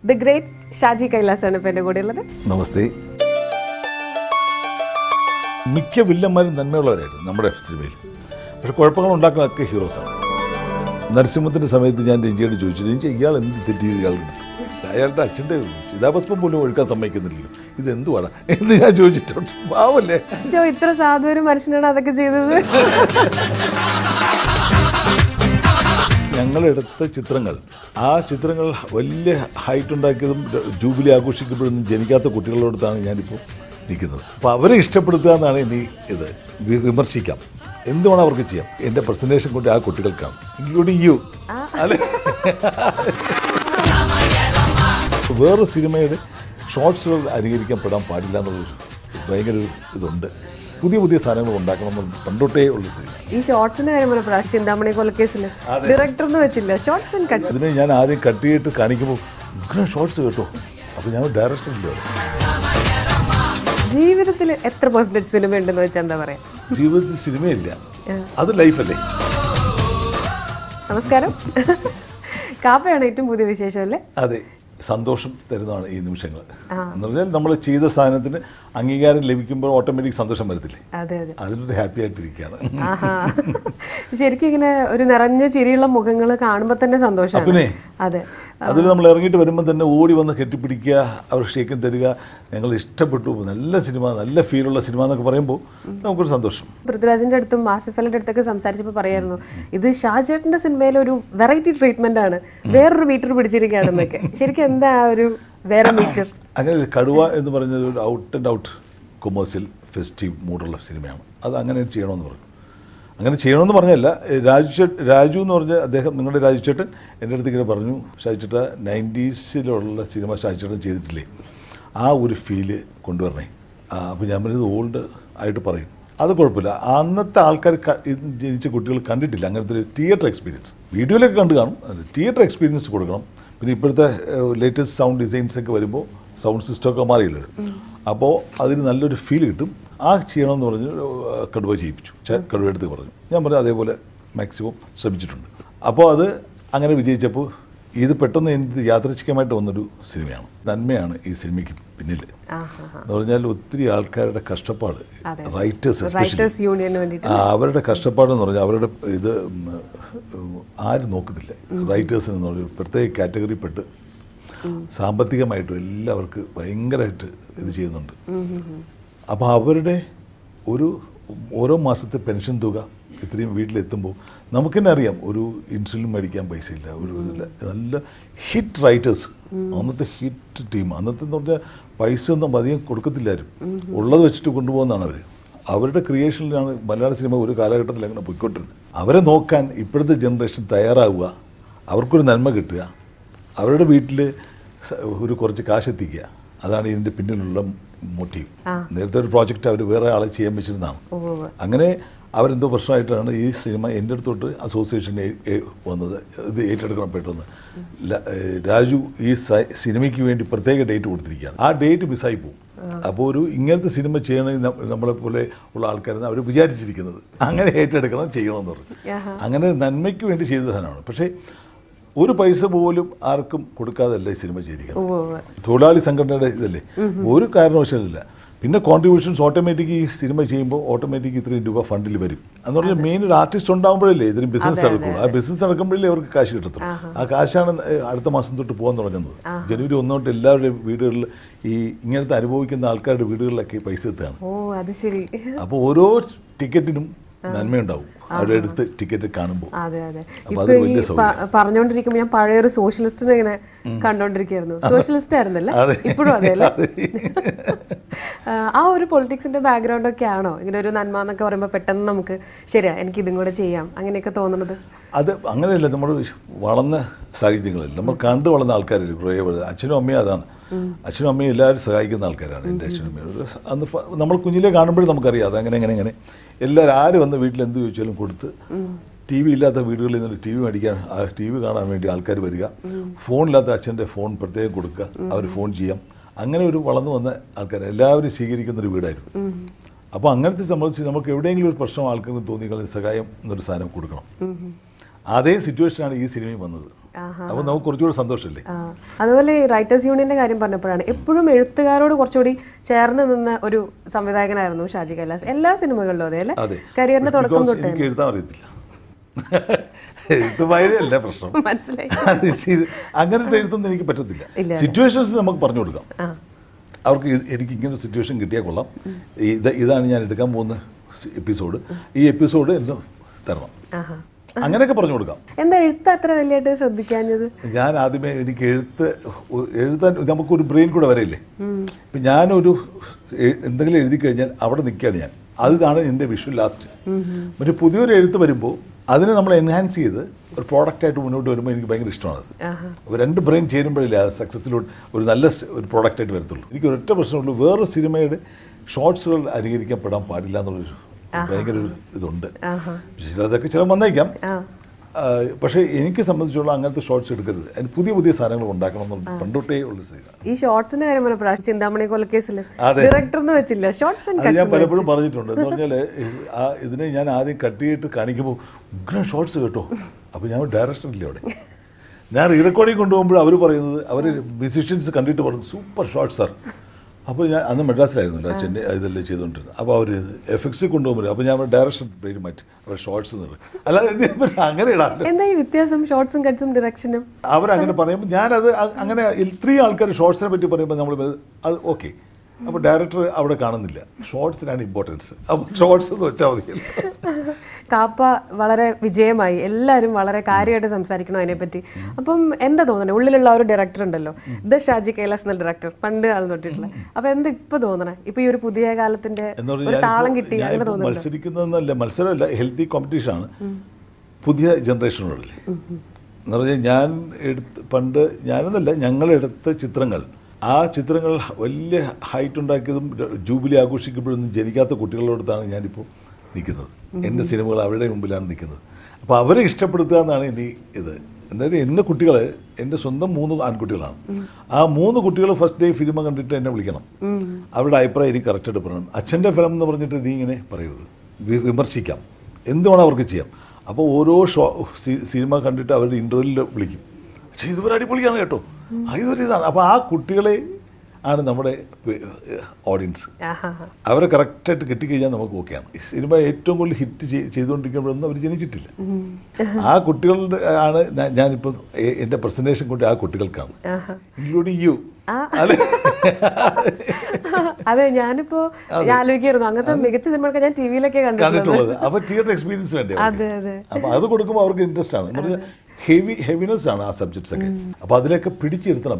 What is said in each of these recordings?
The great Shaji കൈലാസാണ് ഇപ്പൊ എന്റെ കൂടെ ഉള്ളത് നമസ്തേ മിക്ക വില്ലന്മാരും നന്മയുള്ളവരായിരുന്നു നമ്മുടെ സിനിമയിൽ പക്ഷെ കുഴപ്പങ്ങൾ ഉണ്ടാക്കുന്നതൊക്കെ ഹീറോസാണ് നരസിംഹത്തിൻ്റെ സമയത്ത് ഞാൻ രഞ്ജിയോട് ചോദിച്ചു രഞ്ജി ഇയാൾ എന്ത് തെറ്റി ഇയാളുടെ അയാളുടെ അച്ഛൻ്റെ ചിതാഭസ്മം പോലും ഒഴുക്കാൻ സമ്മതിക്കുന്നില്ലല്ലോ ഇത് എന്തുവാടാ എന്ന് ഞാൻ ചോദിച്ചിട്ടുണ്ട് പാവല്ലേ ഷോ ഇത്ര സാധു ഒരു മനുഷ്യനാണ് അതൊക്കെ ചെയ്തത് ഞങ്ങളെടുത്ത ചിത്രങ്ങൾ ആ ചിത്രങ്ങൾ വലിയ ഹൈറ്റ് ഉണ്ടാക്കിയതും ജൂബിലി ആഘോഷിക്കപ്പെടുന്നതും ജനിക്കാത്ത കുട്ടികളോടത്താണ് ഞാനിപ്പോൾ നിൽക്കുന്നത് അപ്പോൾ അവരെ ഇഷ്ടപ്പെടുത്തുക എന്നാണ് ഇനി ഇത് വി- വിമർശിക്കാം എന്തുവേണം അവർക്ക് ചെയ്യാം എൻ്റെ പ്രസൻറ്റേഷൻ കൊണ്ട് ആ കുട്ടികൾക്കാണ് ഇൻക്ലൂഡിങ് യു അല്ലെ വേറൊരു സിനിമയുടെ ഷോർട്സുകൾ അനുകരിക്കപ്പെടാൻ പാടില്ല എന്നുള്ളൊരു ഭയങ്കര ഒരു ഇതുണ്ട് പുതിയ പുതിയ സാധനങ്ങൾ ഉണ്ടാക്കണം എന്ന് പണ്ടൊട്ടേ ഉള്ള സിനിമ ഈ ഷോർട്സിന്റെ കാര്യം പറഞ്ഞപ്പോഴാണ് ചിന്താമണി കൊലക്കേസില് ഡയറക്ടർ എന്ന് വെച്ചില്ല ഷോർട്സ് ആൻഡ് കട്ട്സ് അതിനെ ഞാൻ ആദ്യം കട്ട് ചെയ്തിട്ട് കാണിക്കുമ്പോൾ ഇങ്ങനെ ഷോർട്സ് കേട്ടോ അപ്പോൾ ഞാൻ ഡയറക്ഷൻ ഇല്ല ജീവിതത്തിൽ എത്ര പെർസെന്റേജ് സിനിമ ഉണ്ടെന്ന് വെച്ചാൽ എന്താ പറയാ ജീവിതത്തിൽ സിനിമയില്ല അത് ലൈഫല്ലേ നമസ്കാരം കാപ്പയാണ് ഏറ്റവും പുതിയ വിശേഷം അല്ലേ അതെ സന്തോഷം തരുന്നതാണ് ഈ നിമിഷങ്ങൾ എന്ന് പറഞ്ഞാൽ നമ്മൾ ചെയ്ത സാധനത്തിന് അംഗീകാരം ലഭിക്കുമ്പോൾ ഓട്ടോമാറ്റിക് സന്തോഷം വരത്തില്ലേ അതെ അതെ അതിലൊരു ഹാപ്പി ആയിട്ടിരിക്കുകയാണ് ആഹാ ശരിക്കും ഇങ്ങനെ ഒരു നിറഞ്ഞ ചിരിയുള്ള മുഖങ്ങൾ കാണുമ്പോൾ തന്നെ സന്തോഷമാണ് പിന്നെ? അതെ അതിൽ നമ്മൾ ഇറങ്ങിയിട്ട് വരുമ്പോൾ തന്നെ ഓടി വന്ന് കെട്ടിപ്പിടിക്കുക അവർ ഷേക്കൻ തരിക ഞങ്ങൾ ഇഷ്ടപ്പെട്ടു നല്ല സിനിമ നല്ല ഫീലുള്ള സിനിമ എന്നൊക്കെ പറയുമ്പോൾ നമുക്കൊരു സന്തോഷം പൃഥ്വിരാജിന്റെ അടുത്തും ആസിഫലിന്റെ അടുത്തൊക്കെ സംസാരിച്ചപ്പോൾ പറയായിരുന്നു ഇത് ഷാജേട്ടന്റെ സിനിമയിൽ ഒരു വെറൈറ്റി ട്രീറ്റ്മെന്റ് ആണ് വേറൊരു മീറ്റർ പിടിച്ചിരിക്കുകയാണെന്നൊക്കെ ശരിക്കും എന്താ ആ ഒരു വേറെ മീറ്റർ അങ്ങനെ ഒരു കടുവ എന്ന് പറഞ്ഞത് ഒരു out and out commercial festive മൂഡുള്ള സിനിമയാണ് അത് അങ്ങനെ ചെയ്യണമെന്ന് പറഞ്ഞു അങ്ങനെ ചെയ്യണമെന്ന് പറഞ്ഞല്ല രാജു ചേട്ടൻ രാജു എന്ന് പറഞ്ഞ അദ്ദേഹം നിങ്ങളുടെ രാജു ചേട്ടൻ എൻ്റെ അടുത്ത് ഇങ്ങനെ പറഞ്ഞു ഷാജി ചേട്ടാ നയൻറ്റീസിലുള്ള സിനിമ ഷാജി ചേട്ടൻ ചെയ്തിട്ടില്ലേ ആ ഒരു ഫീല് കൊണ്ടുവരണേ അപ്പോൾ ഞാൻ പറഞ്ഞത് ഓൾഡ് ആയിട്ട് പറയും അത് കുഴപ്പമില്ല അന്നത്തെ ആൾക്കാർ ക- ഇത് ജനിച്ച കുട്ടികൾ കണ്ടിട്ടില്ല അങ്ങനത്തെ ഒരു തിയേറ്റർ എക്സ്പീരിയൻസ് വീഡിയോയിലൊക്കെ കണ്ടു കാണും തിയേറ്റർ എക്സ്പീരിയൻസ് കൊടുക്കണം പിന്നെ ഇപ്പോഴത്തെ ലേറ്റസ്റ്റ് സൗണ്ട് ഡിസൈൻസ് ഒക്കെ വരുമ്പോൾ സൗണ്ട് സിസ്റ്റം ഒക്കെ മാറിയല്ലോ അപ്പോൾ അതിന് നല്ലൊരു ഫീൽ കിട്ടും ആ ചെയ്യണമെന്ന് പറഞ്ഞ് ഏഹ്, കടുവ ചെയ്യിപ്പിച്ചു ചെ- കടുവ എടുത്ത് പറഞ്ഞു ഞാൻ പറഞ്ഞു അതേപോലെ മാക്സിമം ശ്രമിച്ചിട്ടുണ്ട് അപ്പോൾ അത് അങ്ങനെ വിജയിച്ചപ്പോൾ ഇത് പെട്ടെന്ന് എനിക്ക് യാദൃച്ഛികമായിട്ട് വന്നൊരു സിനിമയാണ് നന്മയാണ് ഈ സിനിമയ്ക്ക് പിന്നിൽ എന്ന് പറഞ്ഞാൽ ഒത്തിരി ആൾക്കാരുടെ കഷ്ടപ്പാട് അതെ. റൈറ്റേഴ്സ് എസ്പെഷ്യലി റൈറ്റേഴ്സ് യൂണിയന് വേണ്ടിയിട്ട് ആ, അവരുടെ കഷ്ടപ്പാടെന്ന് പറഞ്ഞാൽ അവരുടെ ഇത് ഉം, ഉം, ആരും നോക്കുന്നില്ല റൈറ്റേഴ്സിന് എന്ന് പറഞ്ഞ പ്രത്യേക കാറ്റഗറിപ്പെട്ട് സാമ്പത്തികമായിട്ടും എല്ലാവർക്ക് ഭയങ്കരമായിട്ട് ഇത് ചെയ്യുന്നുണ്ട് അപ്പോൾ അവരുടെ ഒരു ഓരോ മാസത്തെ പെൻഷൻ തുക ഇത്രയും വീട്ടിലെത്തുമ്പോൾ നമുക്ക് തന്നെ അറിയാം ഒരു ഇൻസുലിൻ മേടിക്കാൻ പൈസ ഇല്ല ഒരു ഇതില്ല നല്ല ഹിറ്റ് റൈറ്റേഴ്സ് അന്നത്തെ ഹിറ്റ് ടീം അന്നത്തെ എന്ന് പറഞ്ഞാൽ പൈസ ഒന്നും അധികം കൊടുക്കത്തില്ലാരും ഉള്ളത് വെച്ചിട്ട് കൊണ്ടുപോകുന്നതാണ് അവർ അവരുടെ ക്രിയേഷനിലാണ് മലയാള സിനിമ ഒരു കാലഘട്ടത്തിൽ അങ്ങനെ പോയിക്കൊണ്ടിരുന്നത് അവരെ നോക്കാൻ ഇപ്പോഴത്തെ ജനറേഷൻ തയ്യാറാവുക അവർക്കൊരു നന്മ കിട്ടുക അവരുടെ വീട്ടിൽ ഒരു കുറച്ച് കാശ് എത്തിക്കുക അതാണ് ഇതിൻ്റെ പിന്നിലുള്ള മോട്ടീവ് നേരത്തെ ഒരു പ്രോജക്റ്റ് അവർ വേറെ ആളെ ചെയ്യാൻ വെച്ചിരുന്നതാണ് ഉവ്വ്. അങ്ങനെ അവരെന്തോ പ്രശ്നമായിട്ടാണ് ഈ സിനിമ എൻ്റെ അടുത്തോട്ട് അസോസിയേഷൻ ഏ- ഏ- വന്നത് ഇത് ഏറ്റെടുക്കണം പെട്ടെന്ന് ല- ഏ, രാജു ഈ സ- സിനിമയ്ക്ക് വേണ്ടി പ്രത്യേക ഡേറ്റ് കൊടുത്തിരിക്കുകയാണ് ആ ഡേറ്റ് മിസ്സായി പോകും അപ്പോൾ ഒരു ഇങ്ങനത്തെ സിനിമ ചെയ്യണമെങ്കിൽ ന- നമ്മളെ പോലെ ഉള്ള ആൾക്കാരെന്ന് അവർ വിചാരിച്ചിരിക്കുന്നത് അങ്ങനെ ഏറ്റെടുക്കണം ചെയ്യണമെന്ന് പറഞ്ഞു അങ്ങനെ നന്മയ്ക്ക് വേണ്ടി ചെയ്ത സാധനമാണ് പക്ഷേ ഒരു പൈസ പോലും ആർക്കും കൊടുക്കാതല്ല ഈ സിനിമ ചെയ്തിരിക്കുന്നത് ഉവ്വ് ഉവ്വ്. തൊഴിലാളി സംഘടനയുടെ ഇതല്ലേ ഒരു കാരണവശാലില്ല പിന്നെ കോൺട്രിബ്യൂഷൻസ് ഓട്ടോമാറ്റിക് ഈ സിനിമ ചെയ്യുമ്പോൾ ഓട്ടോമാറ്റിക് ഇത്രയും രൂപ ഫണ്ടിൽ വരും എന്ന് പറഞ്ഞാൽ മെയിൻ ഒരു ആർട്ടിസ്റ്റ് ഉണ്ടാകുമ്പോഴല്ലേ ഇതിന് ബിസിനസ് നടക്കുള്ളൂ ആ ബിസിനസ് നടക്കുമ്പോഴല്ലേ അവർക്ക് കാശ് കിട്ടത്തുള്ളൂ ആ കാശാണ് ഏഹ്, അടുത്ത മാസം തൊട്ട് പോകാൻ തുടങ്ങുന്നത് ജനുവരി ഒന്ന് തൊട്ട് എല്ലാവരുടെയും വീടുകളിൽ ഈ ഇങ്ങനത്തെ അനുഭവിക്കുന്ന ആൾക്കാരുടെ വീടുകളിലൊക്കെ പൈസ എത്തുകയാണ് ഓ അത് ശരി അപ്പോൾ ഓരോ ടിക്കറ്റിനും നന്മയുണ്ടാവും അവരുടെ അടുത്ത് ടിക്കറ്റ് കാണുമ്പോൾ അതെ അതെ അപ്പൊ ഇപ്പൊ അത് ഈ വലിയ പ- പറഞ്ഞോണ്ടിരിക്കുമ്പോ ഞാൻ പഴയൊരു സോഷ്യലിസ്റ്റിനെ ഇങ്ങനെ കണ്ടോണ്ടിരിക്കുകയായിരുന്നു സോഷ്യലിസ്റ്റ് ആയിരുന്നല്ലേ അതെ. ഇപ്പോഴും അതെ അല്ലേ അതെ. ആ, ആ ഒരു പൊളിറ്റിക്സിന്റെ ബാക്ക്ഗ്രൗണ്ട് ഒക്കെ ആണോ ഇങ്ങനെ ഒരു നന്മ എന്നൊക്കെ പറയുമ്പോൾ പെട്ടെന്ന് നമുക്ക് ശരിയാ എനിക്ക് ഇതും കൂടെ ചെയ്യാം അങ്ങനെയൊക്കെ തോന്നുന്നത് അത് അങ്ങനെയല്ല നമ്മൾ വളർന്ന സാഹചര്യങ്ങളിൽ നമ്മൾ കണ്ടു വളർന്ന ആൾക്കാരല്ലേ കുറേ പേര്. അച്ഛനും അമ്മയും അതാണ് അച്ഛനും അമ്മയും എല്ലാവരും സഹായിക്കുന്ന ആൾക്കാരാണ് എൻ്റെ അച്ഛനും അമ്മയും ഒരു സ- അന്ന് ഫ- നമ്മൾ കുഞ്ഞിലേ കാണുമ്പോഴും നമുക്കറിയാം അതങ്ങനെ അങ്ങനെ അങ്ങനെ എല്ലാവരും ആര് വന്ന് വീട്ടിൽ എന്ത് ചോദിച്ചാലും കൊടുത്ത് ടി വി ഇല്ലാത്ത വീടുകളിൽ നിന്ന് ടി വി മേടിക്കാൻ ടി വി കാണാൻ വേണ്ടി ആൾക്കാർ വരിക ഫോണില്ലാത്ത അച്ഛൻ്റെ ഫോൺ പ്രത്യേകം കൊടുക്കുക അവർ ഫോൺ ചെയ്യാം അങ്ങനെ ഒരു വളർന്നു വന്ന ആൾക്കാർ എല്ലാവരും സ്വീകരിക്കുന്ന ഒരു വീടായിരുന്നു അപ്പോൾ അങ്ങനത്തെ സംബന്ധിച്ച് നമുക്ക് എവിടെയെങ്കിലും ഒരു പ്രശ്നം ആൾക്കാർക്ക് തോന്നിക്കളഞ്ഞ സഹായം എന്നൊരു സാധനം കൊടുക്കണം അതേ സിറ്റുവേഷനാണ് ഈ സിനിമയും വന്നത് അപ്പോൾ നമുക്ക് കുറച്ചുകൂടി സന്തോഷമല്ലേ ആ, അതുപോലെ ഈ റൈറ്റേഴ്സ് യൂണിയന്റെ കാര്യം പറഞ്ഞപ്പോഴാണ് എപ്പോഴും എഴുത്തുകാരോട് കുറച്ചുകൂടി ചേർന്ന് നിന്ന ഒരു സംവിധായകനായിരുന്നു ഷാജി കൈലാസ് എല്ലാ സിനിമകളിലും അതെ അല്ലേ അതെ കരിയറിന്റെ തുടക്കം Because തൊട്ട് എനിക്ക് എഴുതാൻ അറിയത്തില്ല എഴുത്തുമായല്ല പ്രശ്നം മനസ്സിലായി അത് ശരി. അങ്ങനത്തെ എഴുത്തൊന്നും എനിക്ക് പറ്റത്തില്ല സിറ്റുവേഷൻസ് നമുക്ക് പറഞ്ഞു കൊടുക്കാം ആ അവർക്ക് ഇത് എനിക്ക് ഇങ്ങനെ സിറ്റുവേഷൻ കിട്ടിയാൽ കൊള്ളാം ഇത് ഇതാണ് ഞാൻ എടുക്കാൻ പോകുന്ന എപ്പിസോഡ് ഈ എപ്പിസോഡ് എന്ന് തരണം ആഹാ അങ്ങനെയൊക്കെ പറഞ്ഞു കൊടുക്കാം എന്താ എഴുത്ത് അത്ര വലിയായിട്ട് ശ്രദ്ധിക്കാഞ്ഞത് ഞാൻ ആദ്യമേ എനിക്ക് എഴുത്ത് ഒ- എഴുതാൻ നമുക്കൊരു ബ്രെയിൻ കൂടെ വരയില്ലേ ഇപ്പം ഞാനൊരു എ- എന്തെങ്കിലും എഴുതി കഴിഞ്ഞാൽ അവിടെ നിൽക്കുകയാണ് ഞാൻ അതാണ് എൻ്റെ വിഷു ലാസ്റ്റ് മറ്റേ പുതിയൊരു എഴുത്ത് വരുമ്പോൾ അതിനെ നമ്മൾ എൻഹാൻസ് ചെയ്ത് ഒരു പ്രോഡക്റ്റായിട്ട് മുന്നോട്ട് വരുമ്പോൾ എനിക്ക് ഭയങ്കര ഇഷ്ടമാണ് അത് ആഹാ അപ്പോൾ രണ്ട് ബ്രെയിൻ ചേരുമ്പോഴല്ലേ അത് സക്സസ്സിലോട്ട് ഒരു നല്ല സ് ഒരു പ്രോഡക്റ്റായിട്ട് വരത്തുള്ളൂ എനിക്ക് ഒരൊറ്റ പ്രശ്നമുള്ളൂ വേറൊരു സിനിമയുടെ ഷോർട്സുകൾ അനുകരിക്കപ്പെടാൻ പാടില്ല എന്നുള്ളൊരു ഭയങ്കര ഒരു ഇതുണ്ട് ആഹാ ചിലതൊക്കെ ചില വന്നേക്കാം ആ ആ, പക്ഷേ എനിക്ക് സംബന്ധിച്ചുള്ള അങ്ങനത്തെ ഷോർട്സ് എടുക്കരുത് അതിന് പുതിയ പുതിയ സാധനങ്ങൾ ഉണ്ടാക്കണം എന്നുള്ള പണ്ടൊട്ടേ ഉള്ള സ്ഥിതി ഈ ഷോർട്സിന്റെ കാര്യം പറഞ്ഞപ്പോഴാണ് ചിന്താമണി കൊലക്കേസിൽ അതെ. ഡയറക്ടർ എന്ന് വെച്ചില്ല ഷോർട്സ് ആൻഡ് അത് ഞാൻ പലപ്പോഴും പറഞ്ഞിട്ടുണ്ട് എന്ന് പറഞ്ഞാൽ ആ ഇതിനെ ഞാൻ ആദ്യം കട്ട് ചെയ്തിട്ട് കാണിക്കുമ്പോൾ ഉഗ്രം ഷോർട്സ് കേട്ടോ അപ്പോൾ ഞാൻ ഡയറക്ടർ ഇല്ല അവിടെ ഞാൻ റീ റെക്കോർഡിങ് കൊണ്ടുപോകുമ്പോൾ അവർ പറയുന്നത് അവർ മ്യൂസീഷ്യൻസ് കണ്ടിട്ട് പറഞ്ഞു സൂപ്പർ ഷോർട്സ് സാർ അപ്പോൾ ഞാൻ അന്ന് മദ്രാസിലായിരുന്നല്ലോ ചെന്നൈ ഇതെല്ലാം ചെയ്തുകൊണ്ടിരുന്നത് അപ്പോൾ അവർ എഫ് എക്സ് കൊണ്ടുപോകുമ്പോൾ അപ്പോൾ ഞാൻ ഡയറക്ഷൻ പേര് മാറ്റി അവർ ഷോർട്സ് എന്നുള്ളത് അല്ലാതെ ഇത് പിന്നെ അങ്ങനെ ഇടാമല്ലോ എന്താ ഈ വ്യത്യാസം ഷോർട്സും കട്ട്സും ഡയറക്ഷനും അവരങ്ങനെ പറയുമ്പോൾ ഞാനത് അ- അങ്ങനെ ഇത്രയും ആൾക്കാർ ഷോർട്സിനെ പറ്റി പറയുമ്പോൾ നമ്മൾ അത് ഓക്കെ അപ്പോൾ ഡയറക്ടർ അവിടെ കാണുന്നില്ല ഷോർട്സിനാണ് ഇമ്പോർട്ടൻസ് അപ്പോൾ ഷോർട്സ് എന്ന് വെച്ചാൽ മതിയല്ലോ കാപ്പ വളരെ വിജയമായി എല്ലാവരും വളരെ കാര്യമായിട്ട് സംസാരിക്കണം അതിനെപ്പറ്റി അപ്പം എന്താ തോന്നണേ ഉള്ളിലുള്ള ആ ഒരു ഡയറക്ടർ ഉണ്ടല്ലോ ദ ഷാജി കൈലാസ് എന്ന ഡയറക്ടർ പണ്ട് ആൾ തൊട്ടിട്ടുള്ള അപ്പൊ എന്താ ഇപ്പൊ തോന്നണേ ഇപ്പൊ ഈ ഒരു പുതിയ കാലത്തിന്റെ എന്ന് ഒരു പറഞ്ഞാൽ താളം കിട്ടി അങ്ങനെ ഞാനിപ്പോൾ തോന്നുന്നു മത്സരിക്കുന്നതെന്നല്ല മത്സരമല്ല ഹെൽത്തി കോമ്പറ്റീഷനാണ് പുതിയ ജനറേഷനോടല്ലേ എന്ന് പറഞ്ഞാൽ ഞാൻ എടുത്ത് പണ്ട് ഞാനെന്നല്ല ഞങ്ങളെടുത്ത ചിത്രങ്ങൾ ആ ചിത്രങ്ങൾ വലിയ ഹൈറ്റ് ഉണ്ടാക്കിയതും ജൂബിലി ആഘോഷിക്കപ്പെടുന്നതും ജനിക്കാത്ത കുട്ടികളോടത്താണ് ഞാനിപ്പോൾ നിൽക്കുന്നത് എൻ്റെ സിനിമകൾ അവരുടെ മുമ്പിലാണ് നിൽക്കുന്നത് അപ്പോൾ അവരെ ഇഷ്ടപ്പെടുത്തുക എന്നാണ് ഇനി ഇത് എന്നാലും എൻ്റെ കുട്ടികൾ എൻ്റെ സ്വന്തം മൂന്ന് ആൺകുട്ടികളാണ് ആ മൂന്ന് കുട്ടികൾ ഫസ്റ്റ് ഡേ ഫിലിം കണ്ടിട്ട് എന്നെ വിളിക്കണം അവരുടെ അഭിപ്രായം എനിക്ക് കറക്റ്റായിട്ട് പറയണം അച്ഛൻ്റെ ഫിലിം എന്ന് പറഞ്ഞിട്ട് നീ ഇങ്ങനെ പറയരുത് വി- വിമർശിക്കാം എന്തുവേണം അവർക്ക് ചെയ്യാം അപ്പോൾ ഓരോ ഷോ സി- സിനിമ കണ്ടിട്ട് അവരുടെ ഇൻ്റർവ്യൂവിൽ വിളിക്കും പക്ഷേ ഇതുവരെ അടിപൊളിയാണ് കേട്ടോ ആ, ഇതുവരെ ഇതാണ് അപ്പോൾ ആ കുട്ടികളെ ആണ് നമ്മുടെ ഓഡിയൻസ് ആഹാ അവരെ കറക്റ്റായിട്ട് കിട്ടിക്കഴിഞ്ഞാൽ നമുക്ക് ഓക്കെയാണ് ഈ സിനിമ ഏറ്റവും കൂടുതൽ ഹിറ്റ് ചെയ്തുകൊണ്ടിരിക്കുമ്പോഴൊന്നും അവർ ജനിച്ചിട്ടില്ല ആ കുട്ടികളുടെ ആണ് ഞാൻ- ഞാനിപ്പോൾ എ- എൻ്റെ പ്രസൻറ്റേഷൻ കൊണ്ട് ആ കുട്ടികൾക്കാണ് ആഹാ ഇൻക്ലൂഡിങ് യു അല്ലെ അതെ ഞാനിപ്പോ ഞാൻ ആലോചിക്കായിരുന്നു അങ്ങനത്തെ മികച്ച സിനിമകളൊക്കെ ഞാൻ ടി വിയിലൊക്കെ കണ്ടിട്ടുള്ളത് കണ്ടിട്ടുള്ളത് അപ്പോൾ തിയേറ്റർ എക്സ്പീരിയൻസ് വേണ്ടേ അവർക്ക്? അതെ അതെ അപ്പോൾ അത് കൊടുക്കുമ്പോൾ അവർക്ക് ഇൻട്രസ്റ്റ് ആണ് എന്ന് പറഞ്ഞാൽ ഹെവി ഹെവിനെസ് ആണ് ആ സബ്ജക്ട്സ് ഒക്കെ അപ്പോൾ അതിലൊക്കെ പിടിച്ചിരുത്തണം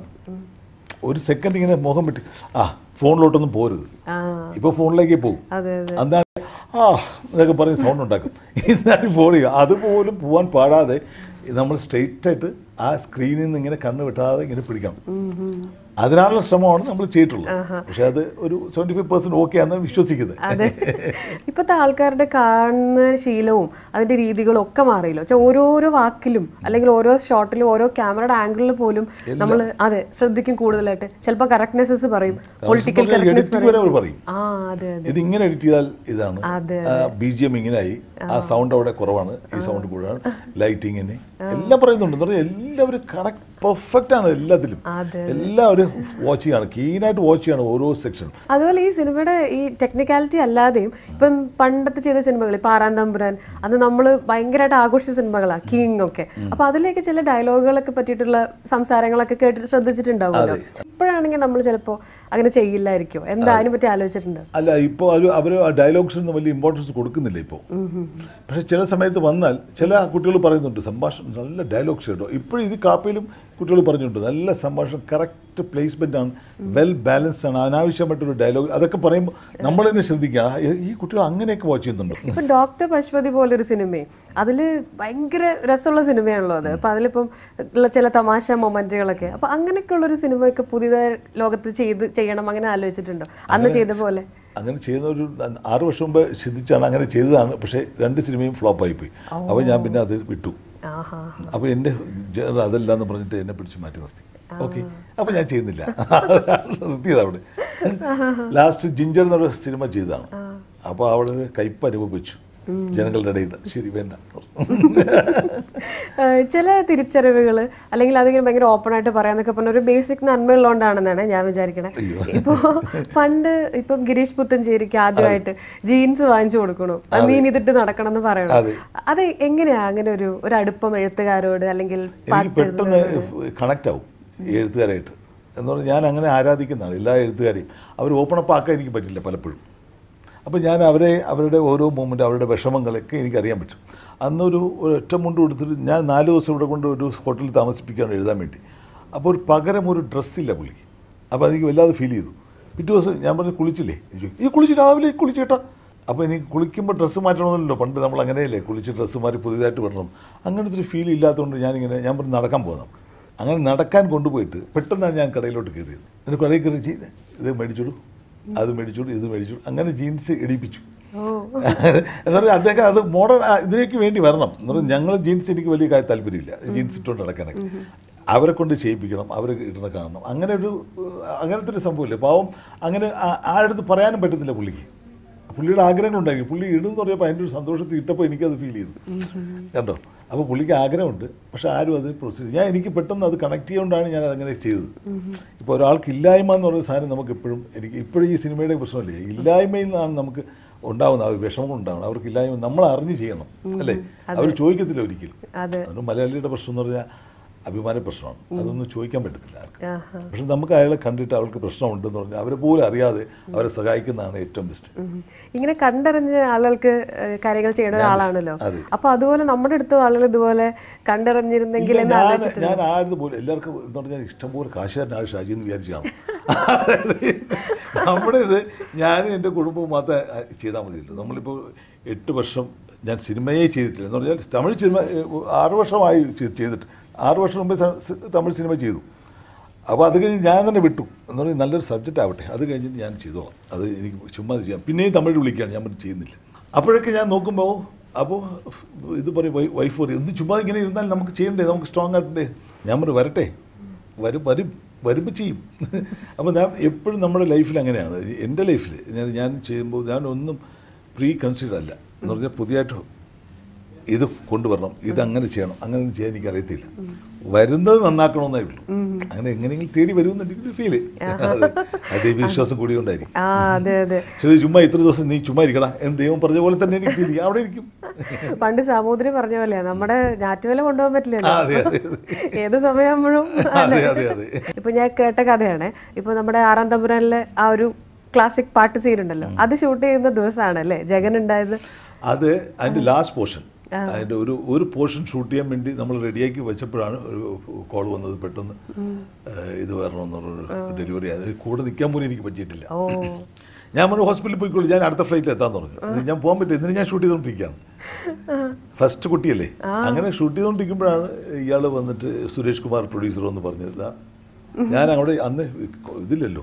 ഒരു സെക്കൻഡ് ഇങ്ങനെ മുഖം വിട്ട് ആ ഫോണിലോട്ടൊന്നും പോരുത് ആ ഇപ്പോൾ ഫോണിലേക്ക് പോകും അതെ അതെ എന്താണ് ആ എന്നൊക്കെ പറഞ്ഞ് സൗണ്ട് ഉണ്ടാക്കും ഇതാണ് ഫോൺ ചെയ്യുക അതുപോലും പോകാൻ പാടാതെ നമ്മൾ സ്ട്രെയിറ്റ് ആയിട്ട് ആ സ്ക്രീനിൽ നിന്ന് ഇങ്ങനെ കണ്ണ് വെട്ടാതെ ഇങ്ങനെ പിടിക്കണം അതിനാനുള്ള ശ്രമമാണ് നമ്മൾ ചെയ്തിട്ടുള്ളത് പക്ഷെ അത് ഒരു സെവൻറ്റി ഫൈവ് പെർസെൻറ്റ് ഓക്കെ ആണെന്ന് വിശ്വസിക്കുന്നത് അതെ ഇപ്പോഴത്തെ ആൾക്കാരുടെ കാണുന്ന ശീലവും അതിന്റെ രീതികളും ഒക്കെ മാറിയല്ലോ വെച്ചാൽ ഓരോരോ വാക്കിലും അല്ലെങ്കിൽ ഓരോ ഷോട്ടിലും ഓരോ ക്യാമറയുടെ ആംഗിളിൽ പോലും നമ്മൾ അതെ ശ്രദ്ധിക്കും കൂടുതലായിട്ട് ചിലപ്പോൾ കറക്റ്റ്നെസ്സസ് പറയും പൊളിറ്റിക്കൽ കറക്റ്റ്നെസ് എഡിറ്റിംഗ് വരെ അവർ പറയും ആ അതെ അതെ ഇത് ഇങ്ങനെ എഡിറ്റ് ചെയ്താൽ ഇതാണ് അതെ, ബി ജി എം ഇങ്ങനെയായി ആ സൗണ്ട് അവിടെ കുറവാണ് ഈ സൗണ്ട് കൂടുതലാണ് ലൈറ്റിങ്ങിന് എല്ലാം പറയുന്നുണ്ട് എന്ന് പറഞ്ഞാൽ എല്ലാവരും കറക്റ്റ് പെർഫെക്റ്റ് ആണ് എല്ലാത്തിലും അതെ. എല്ലാവരും വാച്ച് ചെയ്യാണ് കീനായിട്ട് വാച്ച് ചെയ്യാണ് ഓരോ സെക്ഷൻ അതുപോലെ ഈ സിനിമയുടെ ഈ ടെക്നിക്കാലിറ്റി അല്ലാതെയും ഇപ്പം പണ്ടത്തെ ചെയ്ത സിനിമകൾ ഇപ്പം ആറാം തമ്പുരാൻ അന്ന് നമ്മൾ ഭയങ്കരമായിട്ട് ആഘോഷിച്ച സിനിമകളാണ് കിങ് ഒക്കെ അപ്പൊ അതിലേക്ക് ചില ഡയലോഗുകളൊക്കെ പറ്റിയിട്ടുള്ള സംസാരങ്ങളൊക്കെ കേട്ടിട്ട് ശ്രദ്ധിച്ചിട്ടുണ്ടാവുമല്ലോ ഇപ്പോഴാണെങ്കിൽ നമ്മൾ ചിലപ്പോൾ അങ്ങനെ ചെയ്യില്ലായിരിക്കും എന്താ അതിനെ പറ്റി ആലോചിച്ചിട്ടുണ്ട് അല്ല ഇപ്പോൾ അവർ അവർ ആ ഡയലോഗ്സിനൊന്നും വലിയ ഇമ്പോർട്ടൻസ് കൊടുക്കുന്നില്ല ഇപ്പോൾ പക്ഷെ ചില സമയത്ത് വന്നാൽ ചില കുട്ടികൾ പറയുന്നുണ്ട് സംഭാഷണം നല്ല ഡയലോഗ്സ് കേട്ടോ ഇപ്പോഴും ഇത് കാപ്പയിലും കുട്ടികൾ പറഞ്ഞിട്ടുണ്ട് നല്ല സംഭാഷണം കറക്റ്റ് പ്ലേസ്മെൻ്റ് ആണ് വെൽ ബാലൻസ്ഡ് ആണ് അനാവശ്യമായിട്ടൊരു ഡയലോഗ് അതൊക്കെ പറയുമ്പോൾ നമ്മൾ തന്നെ ശ്രദ്ധിക്കുക ആ, ഈ കുട്ടികൾ അങ്ങനെയൊക്കെ വാച്ച് ചെയ്യുന്നുണ്ട് ഇപ്പൊ ഡോക്ടർ പശുപതി പോലൊരു സിനിമയും അതില് ഭയങ്കര രസമുള്ള സിനിമയാണല്ലോ അത് അപ്പൊ അതിലിപ്പം ഉള്ള ചില തമാശ മൊമെന്റുകളൊക്കെ അപ്പൊ അങ്ങനെയൊക്കെയുള്ള ഒരു സിനിമയൊക്കെ പുതിയതായ ലോകത്ത് ചെയ്ത് ചെയ്യണം അങ്ങനെ ആലോചിച്ചിട്ടുണ്ടോ അന്ന് ചെയ്ത പോലെ അങ്ങനെ ചെയ്യുന്ന ഒരു ആറ് വർഷം മുമ്പ് ചിന്തിച്ചാണ് അങ്ങനെ ചെയ്തതാണ് പക്ഷേ രണ്ട് സിനിമയും ഫ്ലോപ്പായി പോയി അപ്പോൾ ഞാൻ പിന്നെ അത് വിട്ടു ആഹാ അപ്പോൾ എൻ്റെ ജനറൽ അതല്ല എന്ന് പറഞ്ഞിട്ട് എന്നെ പിടിച്ച് മാറ്റി നിർത്തി ഓക്കെ അപ്പോൾ ഞാൻ ചെയ്യുന്നില്ല നിർത്തിയത് അവിടെ ലാസ്റ്റ് ജിഞ്ചർ എന്നൊരു സിനിമ ചെയ്തതാണ് അപ്പോൾ അവിടെ ഒരു കയ്പ് അനുഭവിച്ചു ജനങ്ങളുടെ ഇടയിൽ നിന്ന് ശരി വേണ്ട ഏഹ് ചില തിരിച്ചറിവുകൾ അല്ലെങ്കിൽ അതിങ്ങനെ ഭയങ്കര ഓപ്പൺ ആയിട്ട് പറയാന്നൊക്കെ പറഞ്ഞ ഒരു ബേസിക് നന്മയുള്ളതുകൊണ്ടാണെന്നാണ് ഞാൻ വിചാരിക്കണത് ഇപ്പോ പണ്ട് ഇപ്പം ഗിരീഷ് പുത്തഞ്ചേരിക്ക് ആദ്യമായിട്ട് ജീൻസ് വാങ്ങിച്ചു കൊടുക്കണു അത് നീ ഇതിട്ട് നടക്കണം എന്ന് പറയണം അതെ. അത് എങ്ങനെയാ അങ്ങനെ ഒരു ഒരു അടുപ്പം എഴുത്തുകാരോട് അല്ലെങ്കിൽ എനിക്ക് പെട്ടെന്ന് കണക്റ്റ് ആവും ഈ എഴുത്തുകാരായിട്ട് എന്ന് പറഞ്ഞാൽ ഞാൻ അങ്ങനെ ആരാധിക്കുന്നതാണ് എല്ലാ എഴുത്തുകാരെയും അവർ ഓപ്പൺ അപ്പ് ആക്കാൻ എനിക്ക് പറ്റില്ല പലപ്പോഴും അപ്പോൾ ഞാൻ അവരെ അവരുടെ ഓരോ മൂമെൻ്റ് അവരുടെ വിഷമങ്ങളൊക്കെ എനിക്കറിയാൻ പറ്റും അന്നൊരു ഒരു ഒറ്റ മുണ്ട് കൊടുത്തിട്ട് ഞാൻ നാല് ദിവസം ഇവിടെ കൊണ്ട് ഒരു ഹോട്ടലിൽ താമസിപ്പിക്കുകയാണ് എഴുതാൻ വേണ്ടി അപ്പോൾ ഒരു പകരം ഒരു ഡ്രസ്സില്ല പുള്ളിക്ക് അപ്പോൾ അതെനിക്ക് വല്ലാതെ ഫീൽ ചെയ്തു പിറ്റേ ദിവസം ഞാൻ പറഞ്ഞു കുളിച്ചില്ലേ എന്ന് ചോദിച്ചു, ഈ കുളിച്ച് രാവിലെ കുളിച്ചേട്ടാ അപ്പോൾ എനിക്ക് കുളിക്കുമ്പോൾ ഡ്രസ്സ് മാറ്റണമെന്നല്ലോ പണ്ട് നമ്മൾ അങ്ങനെയല്ലേ കുളിച്ച് ഡ്രസ്സ് മാറി പുതിയതായിട്ട് വരണം അങ്ങനത്തെ ഒരു ഫീൽ ഇല്ലാത്തതുകൊണ്ട് ഞാനിങ്ങനെ ഞാൻ പറഞ്ഞു നടക്കാൻ പോകാം നമുക്ക് അങ്ങനെ നടക്കാൻ കൊണ്ടുപോയിട്ട് പെട്ടെന്നാണ് ഞാൻ കടയിലോട്ട് കയറിയത് എന്നിട്ട് കടയിൽ കയറി "ചീ, ഇത് മേടിച്ചോളൂ അത് മേടിച്ചോളൂ ഇത് മേടിച്ചോളൂ അങ്ങനെ ജീൻസ് ഇടിപ്പിച്ചു എന്ന് പറഞ്ഞാൽ അദ്ദേഹം അത് മോഡേൺ ഇതിലേക്ക് വേണ്ടി വരണം എന്ന് പറഞ്ഞാൽ ഞങ്ങൾ ജീൻസ് എനിക്ക് വലിയ കാര്യം താല്പര്യമില്ല ജീൻസ് ഇട്ടുകൊണ്ട് നടക്കാനൊക്കെ അവരെ കൊണ്ട് ചെയ്യിപ്പിക്കണം അവർ ഇടുന്ന കാണണം അങ്ങനെ ഒരു അങ്ങനത്തെ ഒരു സംഭവമില്ല പാവം അങ്ങനെ ആ- ആരടുത്ത് പറയാനും പറ്റത്തില്ല പുള്ളിക്ക് പുള്ളിയുടെ ആഗ്രഹങ്ങളുണ്ടായിരിക്കും പുള്ളി ഇടുന്ന് പറയുമ്പോൾ അതിൻ്റെ ഒരു സന്തോഷത്തിൽ ഇട്ടപ്പോൾ എനിക്കത് ഫീൽ ചെയ്തു കണ്ടോ അപ്പോൾ പുള്ളിക്ക് ആഗ്രഹമുണ്ട് പക്ഷെ ആരും അത് പ്രൊസീഡ് ഞാൻ എനിക്ക് പെട്ടെന്ന് അത് കണക്ട് ചെയ്യുകൊണ്ടാണ് ഞാൻ അതങ്ങനെ ചെയ്തത് ഇപ്പോൾ ഒരാൾക്ക് ഇല്ലായ്മ എന്ന് പറയുന്ന സാധനം നമുക്ക് എപ്പോഴും എനിക്ക് ഇപ്പോഴും ഈ സിനിമയുടെ പ്രശ്നമല്ലേ ഇല്ലായ്മയിൽ നിന്നാണ് നമുക്ക് ഉണ്ടാവുന്ന ആ ഒരു വിഷമം ഉണ്ടാവുന്നത് അവർക്ക് ഇല്ലായ്മ നമ്മൾ അറിഞ്ഞ് ചെയ്യണം അല്ലേ അവർ ചോദിക്കത്തില്ല ഒരിക്കലും അതെ അതുകൊണ്ട് മലയാളിയുടെ പ്രശ്നം എന്ന് പറഞ്ഞാൽ അഭിമാന പ്രശ്നമാണ് അതൊന്നും ചോദിക്കാൻ പറ്റത്തില്ല ആർക്കും ആഹാ. പക്ഷെ നമുക്ക് അയാളെ കണ്ടിട്ട് അവൾക്ക് പ്രശ്നമുണ്ടെന്ന് പറഞ്ഞാൽ അവരെ പോലും അറിയാതെ അവരെ സഹായിക്കുന്നതാണ് ഏറ്റവും ബെസ്റ്റ് ഉം. ഇങ്ങനെ കണ്ടറിഞ്ഞ് ആളുകൾക്ക് ഏഹ് കാര്യങ്ങൾ ചെയ്യുന്ന ഒരാളാണല്ലോ അതെ. അപ്പൊ അതുപോലെ നമ്മുടെ അടുത്ത ആളുകൾ ഇതുപോലെ കണ്ടറിഞ്ഞിരുന്നെങ്കിൽ ഇല്ല, എന്ന് ഞാൻ ആലോചിച്ചിട്ട് ഞാൻ ആരും പോലും എല്ലാവർക്കും എന്ന് പറഞ്ഞാൽ ഇഷ്ടംപോലെ കാശുകാരനാണ് ഷാജി എന്ന് വിചാരിച്ചാണ് നമ്മുടെ ഇത് ഞാനും എൻ്റെ കുടുംബവും മാത്രമേ ചെയ്താൽ മതിയല്ലോ നമ്മളിപ്പോൾ എട്ട് വർഷം ഞാൻ സിനിമയെ ചെയ്തിട്ടില്ല എന്ന് പറഞ്ഞാൽ തമിഴ് സിനിമ ഏഹ്, ആറ് വർഷമായി ചെയ്- ചെയ്തിട്ട് ആറ് വർഷം മുമ്പേ സ- സ് തമിഴ് സിനിമ ചെയ്തു അപ്പോൾ അത് കഴിഞ്ഞ് ഞാൻ തന്നെ വിട്ടു എന്ന് പറഞ്ഞാൽ നല്ലൊരു സബ്ജക്റ്റ് ആവട്ടെ അത് കഴിഞ്ഞിട്ട് ഞാൻ ചെയ്തോളാം അത് എനിക്ക് ചുമ്മാ അത് ചെയ്യാം പിന്നെയും തമിഴ് വിളിക്കുകയാണ് ഞാൻ പറഞ്ഞു ചെയ്യുന്നില്ല അപ്പോഴൊക്കെ ഞാൻ നോക്കുമ്പോൾ അപ്പോൾ ഇത് പറയും വൈ- വൈഫ് പറയും ഒന്ന് ചുമ്മാ ഇങ്ങനെ ഇരുന്നാൽ നമുക്ക് ചെയ്യണ്ടേ നമുക്ക് സ്ട്രോങ് ആയിട്ടേ ഞാൻ പറഞ്ഞു വരട്ടെ വരും വരും വരുമ്പോൾ ചെയ്യും അപ്പോൾ ഞാൻ എപ്പോഴും നമ്മുടെ ലൈഫിൽ അങ്ങനെയാണ് എൻ്റെ ലൈഫിൽ ഞാൻ ഞാൻ ചെയ്യുമ്പോൾ ഞാൻ ഒന്നും പ്രീ കൺസിഡർ അല്ല എന്ന് പറഞ്ഞാൽ പുതിയതായിട്ട് ഇത് കൊണ്ടുവരണം ഇത് അങ്ങനെ ചെയ്യണം അങ്ങനെ ഒന്നും ചെയ്യാൻ എനിക്ക് അറിയത്തില്ല വരുന്നത് നന്നാക്കണമെന്നേ ഉള്ളൂ അങ്ങനെ എങ്ങനെയെങ്കിലും തേടി വരുമെന്ന് എനിക്ക് ഫീല് അത് വിശ്വാസം കൂടിയോണ്ടായിരിക്കും ആ അതെ അതെ ശരി ചുമ്മാ ഇത്ര ദിവസം നീ ചുമ്മാ ഇരിക്കടാ എന്ന് ദൈവം പറഞ്ഞ പോലെ തന്നെ എനിക്ക് ഫീൽ ചെയ്യും അവിടെ ഇരിക്കും പണ്ട് സാമൂതിരി പറഞ്ഞ പോലെയാ നമ്മുടെ ഞാറ്റുവേല കൊണ്ടുപോകാൻ ആ, പറ്റില്ലല്ലോ അതെ അതെ അതെ ഏത് സമയമാകുമ്പോഴും അതെ അതെ അതെ ഇപ്പൊ ഞാൻ കേട്ട കഥയാണ് ഇപ്പൊ നമ്മുടെ ആറാം തമ്പുരാനിലെ ആ ഒരു ക്ലാസിക് പാട്ട് സീൻ ഉണ്ടല്ലോ അത് ഷൂട്ട് ചെയ്യുന്ന ദിവസമാണ് അല്ലേ ജഗൻ ഉണ്ടായത് അത് അതിൻ്റെ ലാസ്റ്റ് പോർഷൻ അതിൻ്റെ ഒരു ഒരു പോർഷൻ ഷൂട്ട് ചെയ്യാൻ വേണ്ടി നമ്മൾ റെഡിയാക്കി വെച്ചപ്പോഴാണ് ഒരു കോൾ വന്നത് പെട്ടെന്ന് ഏഹ്, ഇത് വരണമെന്നുള്ളൊരു ഡെലിവറി അത് കൂടെ നിൽക്കാൻ പോലും എനിക്ക് പറ്റിയിട്ടില്ല ഓ ഞാൻ പറഞ്ഞു ഹോസ്പിറ്റലിൽ പോയിക്കോളൂ ഞാൻ അടുത്ത ഫ്ലൈറ്റിൽ എത്താന്ന് പറഞ്ഞു ഇത് ഞാൻ പോകാൻ പറ്റും ഇതിന് ഞാൻ ഷൂട്ട് ചെയ്തുകൊണ്ടിരിക്കുകയാണ് ഫസ്റ്റ് കുട്ടിയല്ലേ അങ്ങനെ ഷൂട്ട് ചെയ്തുകൊണ്ടിരിക്കുമ്പോഴാണ് ഇയാൾ വന്നിട്ട് സുരേഷ് കുമാർ പ്രൊഡ്യൂസർ എന്ന് പറഞ്ഞത് "ദാ, ഞാൻ അവിടെ അന്ന് ഇതില്ലല്ലോ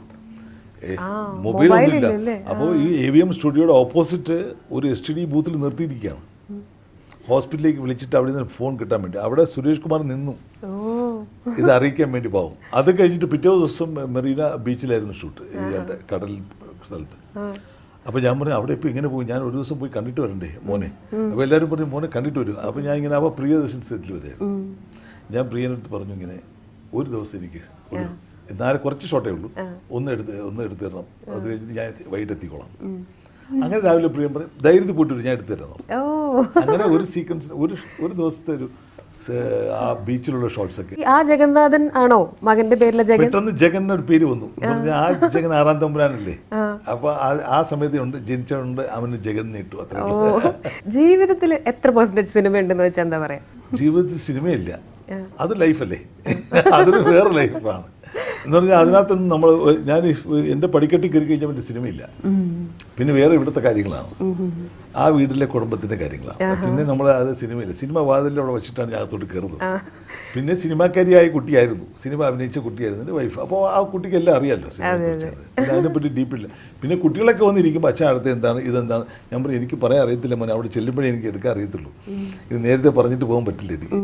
മൊബൈലൊന്നും ഇല്ല ഇല്ലല്ലേ? അപ്പോൾ ഈ എ വി എം സ്റ്റുഡിയോയുടെ ഓപ്പോസിറ്റ് ഒരു എസ് ടി ഡി ബൂത്തിൽ നിർത്തിയിരിക്കുകയാണ് ഹോസ്പിറ്റലിലേക്ക് വിളിച്ചിട്ട് അവിടെ നിന്ന് ഫോൺ കിട്ടാൻ വേണ്ടി അവിടെ സുരേഷ് കുമാർ നിന്നു ഓ ഇത് അറിയിക്കാൻ വേണ്ടി പോകും അത് കഴിഞ്ഞിട്ട് പിറ്റേ ദിവസം മെറീന ബീച്ചിലായിരുന്നു ഷൂട്ട് ഇയാളുടെ കടൽ സ്ഥലത്ത് അപ്പോൾ ഞാൻ പറഞ്ഞു അവിടെ ഇപ്പോൾ ഇങ്ങനെ പോയി ഞാൻ ഒരു ദിവസം പോയി കണ്ടിട്ട് വരണ്ടേ മോനെ അപ്പോൾ എല്ലാവരും പറഞ്ഞു മോനെ കണ്ടിട്ട് വരും അപ്പോൾ ഞാൻ ഇങ്ങനെ അപ്പോൾ പ്രിയദർശൻ സെറ്റിൽ വരായിരുന്നു ഞാൻ പ്രിയനടുത്ത് പറഞ്ഞു ഇങ്ങനെ ഒരു ദിവസം എനിക്ക് ഒരു എന്നാലും കുറച്ച് ഷോട്ടേ ഉള്ളൂ ഒന്ന് എടുത്ത് ഒന്ന് എടുത്ത് തരണം അത് കഴിഞ്ഞിട്ട് ഞാൻ എത്തി- വൈകിട്ട് എത്തിക്കോളാം അങ്ങനെ രാവിലെ പ്രിയൻ പറയും ധൈര്യത്തിൽ പോയിട്ട് വരും ഞാൻ എടുത്തു തരാം ഓ അങ്ങനെ ഒരു സീക്വൻസ് ഒരു ഒരു ദിവസത്തെ ഒരു സ- ആ ബീച്ചിലുള്ള ഷോട്ട്സ് ഒക്കെ ഈ ആ ജഗന്നാഥൻ ആണോ മകന്റെ പേരിലെ ജഗൻ പെട്ടെന്ന് ജഗൻ ഒരു പേര് വന്നു എന്ന് പറഞ്ഞാൽ ആ ജഗൻ ആറാം തമ്പുരാനല്ലേ അപ്പൊ ആ- ആ സമയത്ത് ഉണ്ട് ജനിച്ചുണ്ട് അവന് ജഗൻ നീട്ടു അത്ര ഓ ജീവിതത്തിൽ എത്ര പെർസെന്റേജ് സിനിമ ഉണ്ടെന്ന് വെച്ചാൽ എന്താ പറയാ ജീവിതത്തിൽ സിനിമയില്ല അത് ലൈഫല്ലേ അതൊരു വേറെ ലൈഫാണ് എന്ന് പറഞ്ഞാൽ അതിനകത്തൊന്നും നമ്മൾ ഞാൻ ഈ- എൻ്റെ പടിക്കെട്ടി കയറി കഴിഞ്ഞാൽ പിന്നെ സിനിമയില്ല പിന്നെ വേറെ ഇവിടുത്തെ കാര്യങ്ങളാണ് ആ വീട്ടിലെ കുടുംബത്തിന്റെ കാര്യങ്ങളാണ് പിന്നെ നമ്മൾ അത് സിനിമയില്ല സിനിമ വാതിലിൽ അവിടെ വെച്ചിട്ടാണ് ഞാൻ അകത്തോട്ട് കയറുന്നത് പിന്നെ സിനിമാക്കാരിയായ കുട്ടിയായിരുന്നു സിനിമ അഭിനയിച്ച കുട്ടിയായിരുന്നു എൻ്റെ വൈഫ് അപ്പോൾ ആ കുട്ടിക്ക് എല്ലാം അറിയാമല്ലോ സിനിമയെക്കുറിച്ച് അത്. പിന്നെ അതിനെപ്പറ്റി ഡീപ്പില്ല പിന്നെ കുട്ടികളൊക്കെ വന്നിരിക്കുമ്പോൾ അച്ഛൻ അടുത്ത് എന്താണ് ഇതെന്താണ് ഞാൻ പറയും എനിക്ക് പറയാൻ അറിയത്തില്ല മോനെ അവിടെ ചെല്ലുമ്പോഴേ എനിക്ക് എടുക്കാൻ അറിയത്തുള്ളൂ ഇത് നേരത്തെ പറഞ്ഞിട്ട് പോകാൻ പറ്റില്ല എനിക്ക്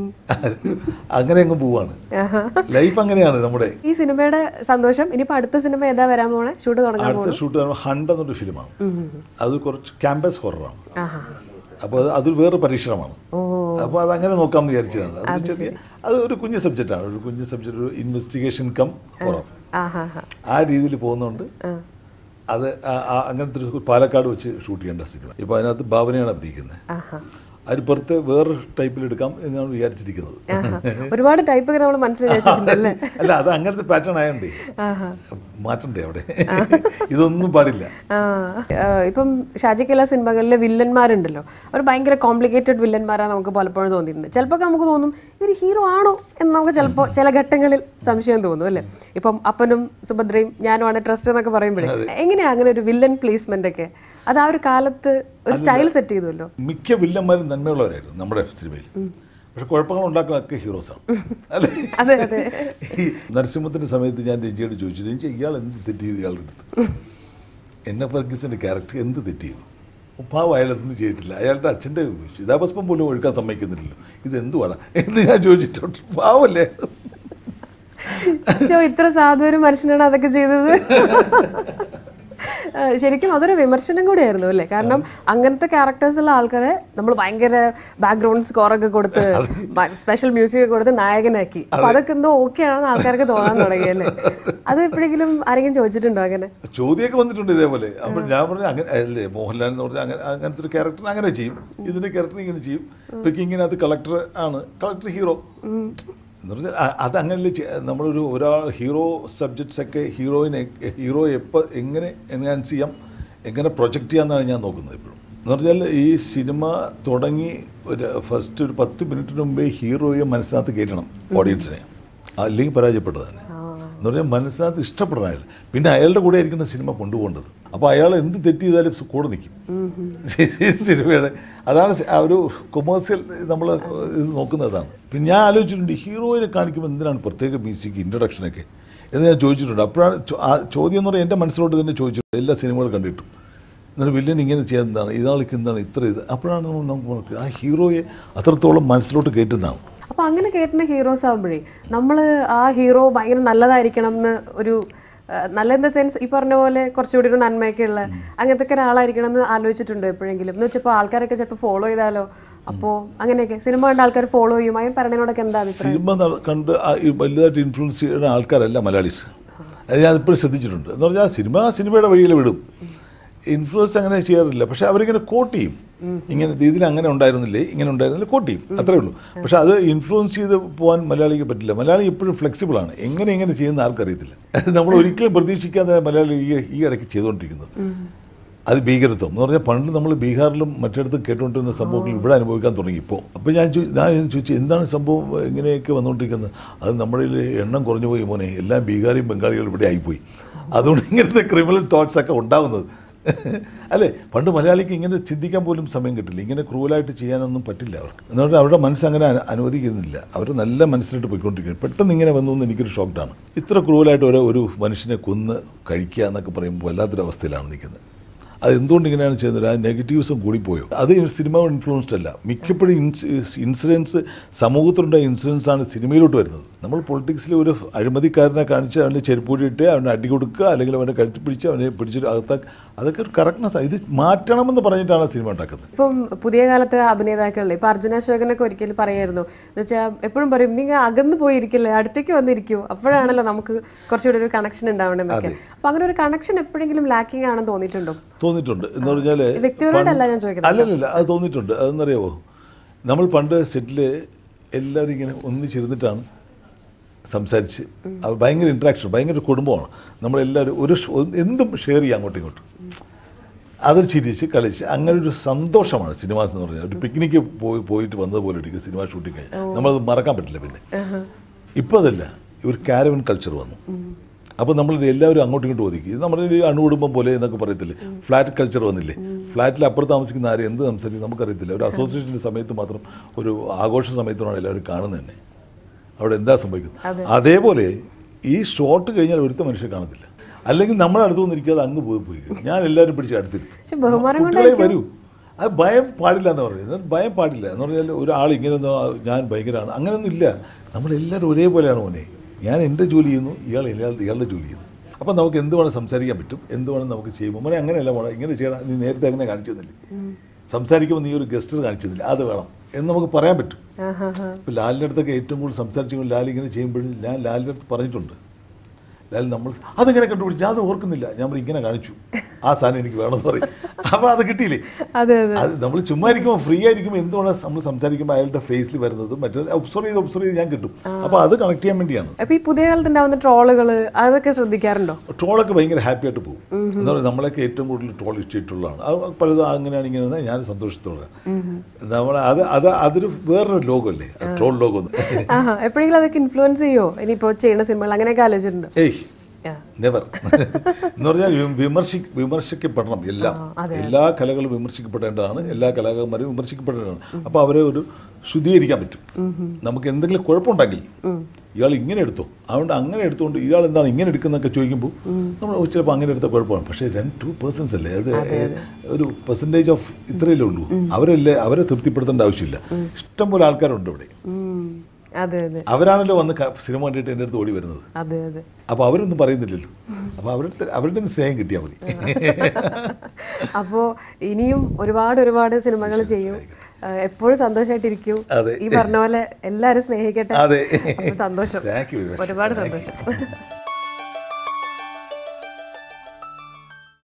അങ്ങനെ അങ്ങ് പോവാണ് ലൈഫ് അങ്ങനെയാണ് നമ്മുടെ ഈ സിനിമയുടെ സന്തോഷം ഇനിയിപ്പോ അടുത്ത സിനിമ ഏതാ വരാൻ പോണേ ഷൂട്ട് തുടങ്ങാൻ അടുത്ത ഷൂട്ട് ഹണ്ട് എന്നൊരു ഫിലിമാണ് അത് കുറച്ച് ക്യാമ്പസ് ഹൊററാണ് ആഹാ അപ്പോൾ അത് അതൊരു വേറെ പരീക്ഷണമാണ് ഓ അപ്പോൾ അത് അങ്ങനെ നോക്കാമെന്ന് വിചാരിച്ചതാണ് അത് ചെറിയ അത് ഒരു കുഞ്ഞു സബ്ജക്റ്റാണ് ഒരു കുഞ്ഞു സബ്ജക്റ്റ് ഒരു ഇൻവെസ്റ്റിഗേഷൻ കം ഹൊറർ ആ ഹാ ഹാ ആ രീതിയിൽ പോകുന്നതുകൊണ്ട് അത് ആ- ആ അങ്ങനത്തെ ഒരു പാലക്കാട് വെച്ച് ഷൂട്ട് ചെയ്യേണ്ട സിനിമ ഇപ്പോൾ അതിനകത്ത് ഭാവനയാണ് അഭിനയിക്കുന്നത് ആഹാ അതിന് പുറത്ത് വേറെ ടൈപ്പിൽ എടുക്കാം എന്നാണ് വിചാരിച്ചിരിക്കുന്നത് ആഹാ. ഒരുപാട് ടൈപ്പൊക്കെ നമ്മൾ മനസ്സിൽ വെച്ചിട്ടുണ്ടല്ലേ അല്ല അത് അങ്ങനത്തെ പാറ്റേൺ ആയതുകൊണ്ടേ ആഹാ മാറ്റണ്ടേ അവിടെ ഇതൊന്നും പാടില്ല ആ, ആ, ഇപ്പം ഷാജി കല സിനിമകളിലെ വില്ലന്മാരുണ്ടല്ലോ അവർ ഭയങ്കര കോംപ്ലിക്കേറ്റഡ് വില്ലന്മാരാണ് നമുക്ക് പലപ്പോഴും തോന്നിയിട്ടുണ്ട് ചിലപ്പോൾ നമുക്ക് തോന്നും ഇവർ ഹീറോ ആണോ എന്ന് നമുക്ക് ചിലപ്പോൾ ചില ഘട്ടങ്ങളിൽ സംശയം തോന്നും അല്ലേ ഇപ്പം അപ്പനും സുഭദ്രയും ഞാനുമാണ് ട്രസ്റ്റ് എന്നൊക്കെ പറയുമ്പോഴേ എങ്ങനെയാ അങ്ങനെ ഒരു വില്ലൻ പ്ലേസ്മെന്റ് ഒക്കെ അത് ആ ഒരു കാലത്ത് ഒരു സ്റ്റൈൽ സെറ്റ് ചെയ്തുവല്ലോ മിക്ക വില്ലന്മാരും നന്മയുള്ളവരായിരുന്നു നമ്മുടെ സിനിമയിൽ പക്ഷെ കുഴപ്പങ്ങൾ ഉണ്ടാക്കുന്നതൊക്കെ ഹീറോസാണ് അല്ലേ അതെ അതെ ഈ നരസിംഹത്തിൻ്റെ സമയത്ത് ഞാൻ രഞ്ജിയോട് ചോദിച്ചു രഞ്ജി ഇയാൾ എന്ത് തെറ്റ് ചെയ്തു ഇയാളുടെ അടുത്ത് എന്നെ ഫർഗീസിൻ്റെ ക്യാരക്ടർ എന്ത് തെറ്റ് ചെയ്തു പാവം അയാൾ എന്ത് ചെയ്തിട്ടില്ല അയാളുടെ അച്ഛൻ്റെ ചിതാഭസ്മം പോലും ഒഴുക്കാൻ സമ്മതിക്കുന്നില്ലല്ലോ ഇത് എന്തുവാണ് എന്ന് ഞാൻ ചോദിച്ചിട്ടുണ്ട് പാവല്ലേ ശോ ഇത്ര സാധു ഒരു മനുഷ്യനാണ് അതൊക്കെ ചെയ്തത് ആ, ശരിക്കും അതൊരു വിമർശനം കൂടിയായിരുന്നു അല്ലേ കാരണം അങ്ങനത്തെ ക്യാരക്ടേഴ്സ് ഉള്ള ആൾക്കാരെ നമ്മൾ ഭയങ്കര ബാക്ക്ഗ്രൗണ്ട് സ്കോർ ഒക്കെ കൊടുത്ത് സ്പെഷ്യൽ മ്യൂസിക് ഒക്കെ കൊടുത്ത് നായകനാക്കി അപ്പൊ അതൊക്കെ എന്തോ ഓക്കെ ആണെന്ന് ആൾക്കാർക്ക് തോന്നാൻ തുടങ്ങി അല്ലേ അത് എപ്പോഴെങ്കിലും ആരെങ്കിലും ചോദിച്ചിട്ടുണ്ടോ അങ്ങനെ ചോദ്യമൊക്കെ വന്നിട്ടുണ്ട് ഇതേപോലെ അപ്പോൾ ഞാൻ പറഞ്ഞു അങ്ങനെ അല്ലേ മോഹൻലാൽ എന്ന് പറഞ്ഞാൽ അങ്ങനെ അങ്ങനത്തെ ഒരു ക്യാരക്ടർ അങ്ങനെ ചെയ്യും ഇതിൻ്റെ ക്യാരക്ടർ ഇങ്ങനെ ചെയ്യും ഇപ്പം ഇങ്ങനെ അത് കളക്ടർ ആണ് കളക്ടർ ഹീറോ എന്ന് പറഞ്ഞാൽ അ- അത് അങ്ങനെയല്ലേ ചെ- നമ്മളൊരു ഒരാൾ ഹീറോ സബ്ജക്ട്സ് ഒക്കെ ഹീറോയിനെ ഹീറോ എപ്പോൾ എങ്ങനെ എൻഹാൻസ് ചെയ്യാം എങ്ങനെ പ്രൊജക്റ്റ് ചെയ്യാമെന്നാണ് ഞാൻ നോക്കുന്നത് ഇപ്പോഴും എന്ന് പറഞ്ഞാൽ ഈ സിനിമ തുടങ്ങി ഒരു ഫസ്റ്റ് ഒരു പത്ത് മിനിറ്റിന് മുമ്പേ ഹീറോയെ മനസ്സിനകത്ത് കയറ്റണം ഓഡിയൻസിനെ അല്ലെങ്കിൽ പരാജയപ്പെട്ടതാണ് എന്ന് പറഞ്ഞാൽ മനസ്സിനകത്ത് ഇഷ്ടപ്പെടണം അയാൾ പിന്നെ അയാളുടെ കൂടെ ആയിരിക്കുന്ന സിനിമ കൊണ്ടുപോകേണ്ടത് അപ്പോൾ അയാൾ എന്ത് തെറ്റ് ചെയ്താലും സു- കൂടെ നിൽക്കും സിനിമയുടെ അതാണ് സി- ആ ഒരു കൊമേഴ്സ്യൽ നമ്മൾ ഇത് നോക്കുന്നതാണ് പിന്നെ ഞാൻ ആലോചിച്ചിട്ടുണ്ട് ഹീറോയിനെ കാണിക്കുമ്പോൾ എന്തിനാണ് പ്രത്യേക മ്യൂസിക് ഇൻട്രഡക്ഷനൊക്കെ എന്ന് ഞാൻ ചോദിച്ചിട്ടുണ്ട് അപ്പോഴാണ് ചോ- ആ ചോദ്യം എന്ന് പറഞ്ഞാൽ എൻ്റെ മനസ്സിലോട്ട് തന്നെ ചോദിച്ചിട്ടുണ്ട് എല്ലാ സിനിമകളും കണ്ടിട്ടും എന്നിട്ട് വില്ലൻ ഇങ്ങനെ ചെയ്യുന്നതാണ് ഇതാൾക്ക് എന്താണ് ഇത്ര ഇത് അപ്പോഴാണ് നമ്മൾ നമുക്ക് മനസ്സിലാക്കുക, ആ ഹീറോയെ അത്രത്തോളം മനസ്സിലോട്ട് കയറ്റുന്നതാണ് അപ്പൊ അങ്ങനെ കേട്ടുന്ന ഹീറോസ് ആകുമ്പോഴേ നമ്മൾ ആ ഹീറോ ഭയങ്കര നല്ലതായിരിക്കണം എന്ന് ഒരു ആ, നല്ല ഇൻ ദ സെൻസ് ഈ പറഞ്ഞ പോലെ കുറച്ചുകൂടി ഒരു നന്മയൊക്കെ ഉള്ള അങ്ങനത്തെ ഒക്കെ ഒരാളായിരിക്കണം എന്ന് ആലോചിച്ചിട്ടുണ്ടോ എപ്പോഴെങ്കിലും എന്ന് വെച്ചപ്പോൾ ആൾക്കാരൊക്കെ ചിലപ്പോൾ ഫോളോ ചെയ്താലോ അപ്പോൾ അങ്ങനെയൊക്കെ സിനിമ കണ്ട ആൾക്കാർ ഫോളോ ചെയ്യും അതിന് പറഞ്ഞതിനോടൊക്കെ എന്താ അഭിപ്രായം സിനിമ നട- കണ്ട് ആ ഈ വലുതായിട്ട് ഇൻഫ്ലുവൻസ് ചെയ്യുന്ന ആൾക്കാരല്ല മലയാളീസ് അത് ഞാൻ ഇപ്പോഴും ശ്രദ്ധിച്ചിട്ടുണ്ട് എന്ന് പറഞ്ഞാൽ ആ സിനിമ ആ സിനിമയുടെ വഴിയിൽ വിടും ഇൻഫ്ലുവൻസ് അങ്ങനെ ചെയ്യാറില്ല പക്ഷെ അവരിങ്ങനെ കോട്ട് ചെയ്യും ഇങ്ങനെ ഇതിൽ അങ്ങനെ ഉണ്ടായിരുന്നില്ലേ ഇങ്ങനെ ഉണ്ടായിരുന്നില്ല കോട്ട് ചെയ്യും അത്രേ ഉള്ളൂ പക്ഷെ അത് ഇൻഫ്ലുവൻസ് ചെയ്ത് പോകാൻ മലയാളിക്ക് പറ്റില്ല മലയാളി എപ്പോഴും ഫ്ലെക്സിബിൾ ആണ് എങ്ങനെ എങ്ങനെ ചെയ്യുന്ന ആർക്കറിയത്തില്ല നമ്മൾ ഒരിക്കലും പ്രതീക്ഷിക്കാതെ മലയാളി ഈ ഈ ഇടയ്ക്ക് ചെയ്തുകൊണ്ടിരിക്കുന്നത് അത് ഭീകരത്വം എന്ന് പറഞ്ഞാൽ പണ്ട് നമ്മൾ ബീഹാറിലും മറ്റിടത്തും കേട്ടുകൊണ്ടിരുന്ന സംഭവങ്ങൾ ഇവിടെ അനുഭവിക്കാൻ തുടങ്ങി ഇപ്പോൾ അപ്പോൾ ഞാൻ ചോ- ഞാൻ ചോദിച്ചു എന്താണ് സംഭവം ഇങ്ങനെയൊക്കെ വന്നുകൊണ്ടിരിക്കുന്നത് അത് നമ്മുടെ കയ്യില് എണ്ണം കുറഞ്ഞു പോയി മോനെ എല്ലാം ബീഹാറിയും ബംഗാളികളും ഇവിടെ ആയിപ്പോയി അതുകൊണ്ട് ഇങ്ങനത്തെ ക്രിമിനൽ തോട്ട്സ് ഒക്കെ ഉണ്ടാകുന്നത് അല്ലേ പണ്ട് മലയാളിക്ക് ഇങ്ങനെ ചിന്തിക്കാൻ പോലും സമയം കിട്ടില്ല ഇങ്ങനെ ക്രൂവലായിട്ട് ചെയ്യാനൊന്നും പറ്റില്ല അവർക്ക് എന്ന് പറഞ്ഞാൽ അവരുടെ മനസ്സ് അങ്ങനെ അനു- അനുവദിക്കുന്നില്ല അവർ നല്ല മനസ്സിലിട്ട് പോയിക്കൊണ്ടിരിക്കുന്നത് പെട്ടെന്ന് ഇങ്ങനെ വന്നു എന്ന് എനിക്കൊരു ഷോക്ക്ഡാണ് ഇത്ര ക്രൂവലായിട്ട് ഒരു ഒരു മനുഷ്യനെ കൊന്ന് കഴിക്കുക എന്നൊക്കെ പറയുമ്പോൾ വല്ലാത്തൊരു അവസ്ഥയിലാണ് നിൽക്കുന്നത് അത് എന്തുകൊണ്ട് ഇങ്ങനെയാണ് ചെയ്യുന്നത് ആ നെഗറ്റീവ്സും കൂടിപ്പോയോ അത് ഈ സിനിമ ഇൻഫ്ലുവൻസ്ഡ് അല്ല മിക്കപ്പോഴും ഇൻസിഡൻസ് സമൂഹത്തിലുണ്ടായ ഇൻസിഡൻസ് ആണ് സിനിമയിലോട്ട് വരുന്നത് നമ്മൾ പൊളിറ്റിക്സിൽ ഒരു അഴിമതിക്കാരനെ കാണിച്ച് അവൻ്റെ ചെരുപ്പൂടിയിട്ട് അവനെ അടി കൊടുക്കുക അല്ലെങ്കിൽ അവനെ കഴുത്തി പിടിച്ച് അവനെ പിടിച്ചിട്ട് അകത്താക്ക് അതൊക്കെ ഒരു കറക്റ്റ്നെസ് ഇത് മാറ്റണമെന്ന് പറഞ്ഞിട്ടാണ് സിനിമ ഉണ്ടാക്കുന്നത് ഇപ്പം പുതിയ കാലത്തെ അഭിനേതാക്കളിൽ ഇപ്പൊ അർജുന അശോകനൊക്കെ ഒരിക്കലും പറയായിരുന്നു എന്ന് വെച്ചാൽ എപ്പോഴും പറയും നിങ്ങൾ അകന്ന് പോയിരിക്കില്ലേ അടുത്തേക്ക് വന്നിരിക്കൂ അപ്പോഴാണല്ലോ നമുക്ക് കുറച്ചുകൂടി ഒരു കണക്ഷൻ ഉണ്ടാവേണ്ടതെന്നൊക്കെ അപ്പൊ അങ്ങനെ ഒരു കണക്ഷൻ എപ്പോഴെങ്കിലും ലാക്കിംഗ് ആണെന്ന് തോന്നിയിട്ടുണ്ടോ തോന്നിയിട്ടുണ്ട് എന്ന് പറഞ്ഞാൽ വ്യക്തിപരമായിട്ടല്ല ഞാൻ ചോദിക്കുന്നത് അല്ലല്ല അത് തോന്നിയിട്ടുണ്ട് അതെന്നറിയാവോ നമ്മൾ പണ്ട് സെറ്റിൽ എല്ലാവരും ഇങ്ങനെ ഒന്നിച്ചിരുന്നിട്ടാണ് സംസാരിച്ച് അത് ഭയങ്കര ഇൻട്രാക്ഷൻ ഭയങ്കര കുടുംബമാണ് നമ്മളെല്ലാവരും ഒരു ഷ്- എന്തും ഷെയർ ചെയ്യാം അങ്ങോട്ടും ഇങ്ങോട്ടും അത് ചിരിച്ച് കളിച്ച് അങ്ങനെ ഒരു സന്തോഷമാണ് സിനിമാസ് എന്ന് പറഞ്ഞാൽ ഒരു പിക്നിക്ക് പോയി പോയിട്ട് വന്നതുപോലെ ഇരിക്കും സിനിമ ഷൂട്ടിങ് കഴിഞ്ഞ് നമ്മളത് മറക്കാൻ പറ്റില്ല പിന്നെ ഇപ്പോൾ അതല്ല ഒരു കാരവൻ കൾച്ചർ വന്നു അപ്പോൾ നമ്മൾ എല്ലാവരും അങ്ങോട്ടും ഇങ്ങോട്ടും ഒതുക്കി ഇത് നമ്മുടെ ഒരു അണുകുടുംബം പോലെ എന്നൊക്കെ പറയത്തില്ലേ ഫ്ലാറ്റ് കൾച്ചർ വന്നില്ലേ ഫ്ലാറ്റിൽ അപ്പുറത്ത് താമസിക്കുന്ന ആരും എന്ത് സംസാരിക്കും നമുക്കറിയത്തില്ല ഒരു അസോസിയേഷൻ്റെ സമയത്ത് മാത്രം ഒരു ആഘോഷ സമയത്താണ് എല്ലാവരും കാണുന്നത് തന്നെ അവിടെ എന്താ സംഭവിക്കുന്നത് അതേപോലെ ഈ ഷോട്ട് കഴിഞ്ഞാൽ ഒരുത്ത മനുഷ്യർ കാണത്തില്ല അല്ലെങ്കിൽ നമ്മുടെ അടുത്ത് വന്നിരിക്കാതെ അങ്ങ് പോയി പോയി ഞാൻ എല്ലാവരും പിടിച്ച് അടുത്തിരുത്തും പക്ഷെ ബഹുമാനം കൊണ്ട് കുട്ടികളെ വരൂ അത് ഭയം പാടില്ല എന്ന് പറയുന്നത് ഭയം പാടില്ല എന്ന് പറഞ്ഞാൽ ഒരാൾ ഇങ്ങനെ ഒന്നും ആ, ഞാൻ ഭയങ്കരമാണ് അങ്ങനെയൊന്നും ഇല്ല നമ്മളെല്ലാവരും ഒരേപോലെയാണ് മോനെ ഞാൻ എൻ്റെ ജോലി ചെയ്യുന്നു ഇയാൾ ഇയാൾ ഇയാളുടെ ജോലി ചെയ്യുന്നു അപ്പം നമുക്ക് എന്ത് വേണം സംസാരിക്കാൻ പറ്റും എന്ത് വേണം നമുക്ക് ചെയ്യുമ്പോൾ മോനെ അങ്ങനെയല്ല മോനെ ഇങ്ങനെ ചെയ്യണം നീ നേരത്തെ അങ്ങനെ കാണിച്ചു തന്നില്ലേ സംസാരിക്കുമ്പോൾ നീ ഒരു ഗസ്റ്റർ കാണിച്ചതില്ല അത് വേണം എന്ന് നമുക്ക് പറയാൻ പറ്റും ആഹാ ഇപ്പോൾ ലാലിൻ്റെ അടുത്തൊക്കെ ഏറ്റവും കൂടുതൽ സംസാരിച്ചുകൊണ്ട് ലാൽ ഇങ്ങനെ ചെയ്യുമ്പോഴും ഞാൻ ലാലിൻ്റെ അടുത്ത് പറഞ്ഞിട്ടുണ്ട് ലാൽ നമ്മൾ അതിങ്ങനെ കണ്ടുപിടിച്ച് ഞാൻ അത് ഓർക്കുന്നില്ല ഞാൻ പറയും ഇങ്ങനെ കാണിച്ചു ആ സാധനം എനിക്ക് വേണമെന്ന് പറയും അപ്പോൾ അത് കിട്ടിയില്ലേ അതെ അതെ അത് നമ്മൾ ചുമ്മാ ഇരിക്കുമ്പോൾ ഫ്രീ ആയിരിക്കുമ്പോൾ എന്തുകൊണ്ട് നമ്മൾ സംസാരിക്കുമ്പോൾ അയാളുടെ ഫേസിൽ വരുന്നത് മറ്റേ ഒബ്സർവ് ചെയ്ത് ഒബ്സർവ് ചെയ്ത് ഞാൻ കിട്ടും അപ്പോൾ അത് കണക്ട് ചെയ്യാൻ വേണ്ടിയാണ് അപ്പൊ ഈ പുതിയ കാലത്ത് ഉണ്ടാവുന്ന ട്രോളുകൾ അതൊക്കെ ശ്രദ്ധിക്കാറുണ്ടോ ട്രോളൊക്കെ ഭയങ്കര ഹാപ്പി ആയിട്ട് പോകും എന്താ പറയുക നമ്മളൊക്കെ ഏറ്റവും കൂടുതൽ ട്രോൾ ഇഷ്ടമായിട്ടുള്ളതാണ് അത് പലതും അങ്ങനെയാണ് ഇങ്ങനെ ഞാൻ സന്തോഷത്തോടെ നമ്മൾ അത് അത് അതൊരു വേറൊരു ലോകമല്ലേ ട്രോൾ ലോകം എന്ന്. ആഹാ എപ്പോഴെങ്കിലും അതൊക്കെ ഇൻഫ്ലുവൻസ് ചെയ്യോ ഇനിയിപ്പോ ചെയ്യുന്ന സിനിമകൾ അങ്ങനെയൊക്കെ ആലോചിച്ചിട്ടുണ്ടോ ഏയ് ആ. നെവർ എന്ന് പറഞ്ഞാൽ വി- വിമർശി വിമർശിക്കപ്പെടണം എല്ലാം എല്ലാ കലകളും വിമർശിക്കപ്പെടേണ്ടതാണ് എല്ലാ കലാകാരന്മാരും വിമർശിക്കപ്പെടേണ്ടതാണ് അപ്പോൾ അവരെ ഒരു ശുദ്ധീകരിക്കാൻ പറ്റും നമുക്ക് എന്തെങ്കിലും കുഴപ്പമുണ്ടെങ്കിൽ ഇയാൾ ഇങ്ങനെ എടുത്തോ അതുകൊണ്ട് അങ്ങനെ എടുത്തുകൊണ്ട് ഇയാൾ എന്താണ് ഇങ്ങനെ എടുക്കുന്നൊക്കെ ചോദിക്കുമ്പോൾ നമ്മൾ "ഓ, ചിലപ്പോൾ അങ്ങനെ എടുത്ത കുഴപ്പമാണ് പക്ഷേ രണ്ട് ടു പേഴ്സൺസ് അല്ലേ അത് ഒരു പെർസെൻറ്റേജ് ഓഫ് ഇത്രയല്ലേ ഉള്ളൂ അവരല്ലേ അവരെ തൃപ്തിപ്പെടുത്തേണ്ട ആവശ്യമില്ല ഇഷ്ടംപോലെ ആൾക്കാരുണ്ട് ഇവിടെ ഉം. അതെ അതെ അവരാണല്ലോ വന്ന് ക- സിനിമ കണ്ടിട്ട് എൻ്റെ അടുത്ത് ഓടി വരുന്നത് അതെ അതെ അപ്പോൾ അവരൊന്നും പറയുന്നില്ലല്ലോ അപ്പോൾ അവരുടെ അവരുടെ നിന്ന് സ്നേഹം കിട്ടിയാൽ മതി അപ്പോ ഇനിയും ഒരുപാട് ഒരുപാട് സിനിമകൾ ചെയ്യും ആ, എപ്പോഴും സന്തോഷമായിട്ടിരിക്കും അതെ. ഈ പറഞ്ഞ പോലെ എല്ലാരും സ്നേഹിക്കട്ടെ അതെ അപ്പൊ സന്തോഷം താങ്ക് യു വെരി മച്ച് ഒരുപാട് സന്തോഷം